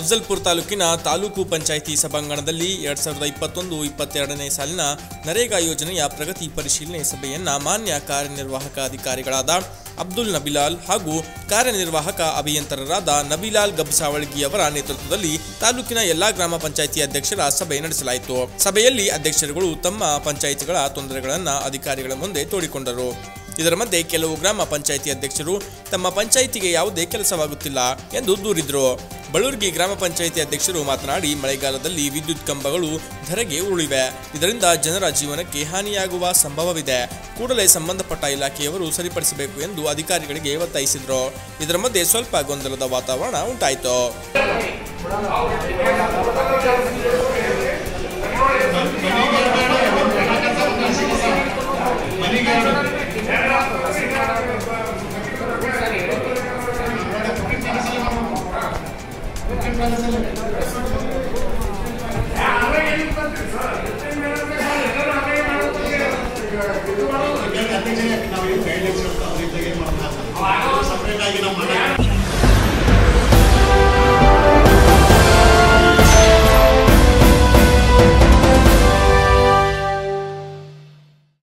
ಅಫ್ಜಲ್ಪುರ್ ತಾಲೂಕಿನ ತಾಲೂಕು ಪಂಚಾಯಿತಿ ಸಭಾಂಗಣದಲ್ಲಿ ಎರಡ್ ಸಾವಿರದ ಇಪ್ಪತ್ತೊಂದು ಇಪ್ಪತ್ತೆರಡನೇ ಸಾಲಿನ ನರೇಗಾ ಯೋಜನೆಯ ಪ್ರಗತಿ ಪರಿಶೀಲನೆ ಸಭೆಯನ್ನ ಮಾನ್ಯ ಕಾರ್ಯನಿರ್ವಾಹಕ ಅಧಿಕಾರಿಗಳಾದ ಅಬ್ದುಲ್ ನಬಿಲಾಲ್ ಹಾಗೂ ಕಾರ್ಯನಿರ್ವಾಹಕ ಅಭಿಯಂತರರಾದ ನಬಿಲಾಲ್ ಗಬ್ಸಾವಳ್ಗಿ ಅವರ ನೇತೃತ್ವದಲ್ಲಿ ತಾಲೂಕಿನ ಎಲ್ಲಾ ಗ್ರಾಮ ಪಂಚಾಯಿತಿ ಅಧ್ಯಕ್ಷರ ಸಭೆ ನಡೆಸಲಾಯಿತು ಸಭೆಯಲ್ಲಿ ಅಧ್ಯಕ್ಷರುಗಳು ತಮ್ಮ ಪಂಚಾಯಿತಿಗಳ ತೊಂದರೆಗಳನ್ನು ಅಧಿಕಾರಿಗಳ ಮುಂದೆ ತೋಡಿಕೊಂಡರು ಇದರ ಮಧ್ಯೆ ಕೆಲವು ಗ್ರಾಮ ಪಂಚಾಯಿತಿ ಅಧ್ಯಕ್ಷರು ತಮ್ಮ ಪಂಚಾಯಿತಿಗೆ ಯಾವುದೇ ಕೆಲಸವಾಗುತ್ತಿಲ್ಲ ಎಂದು ದೂರಿದ್ರು ಬಳುರ್ಗಿ ಗ್ರಾಮ ಪಂಚಾಯಿತಿ ಅಧ್ಯಕ್ಷರು ಮಾತನಾಡಿ ಮಳೆಗಾಲದಲ್ಲಿ ವಿದ್ಯುತ್ ಕಂಬಗಳು ಧರೆಗೆ ಉರುಳಿವೆ ಇದರಿಂದ ಜನರ ಜೀವನಕ್ಕೆ ಹಾನಿಯಾಗುವ ಸಂಭವವಿದೆ ಕೂಡಲೇ ಸಂಬಂಧಪಟ್ಟ ಇಲಾಖೆಯವರು ಸರಿಪಡಿಸಬೇಕು ಎಂದು ಅಧಿಕಾರಿಗಳಿಗೆ ಒತ್ತಾಯಿಸಿದ್ರು ಇದರ ಮಧ್ಯೆ ಸ್ವಲ್ಪ ಗೊಂದಲದ ವಾತಾವರಣ ಉಂಟಾಯಿತು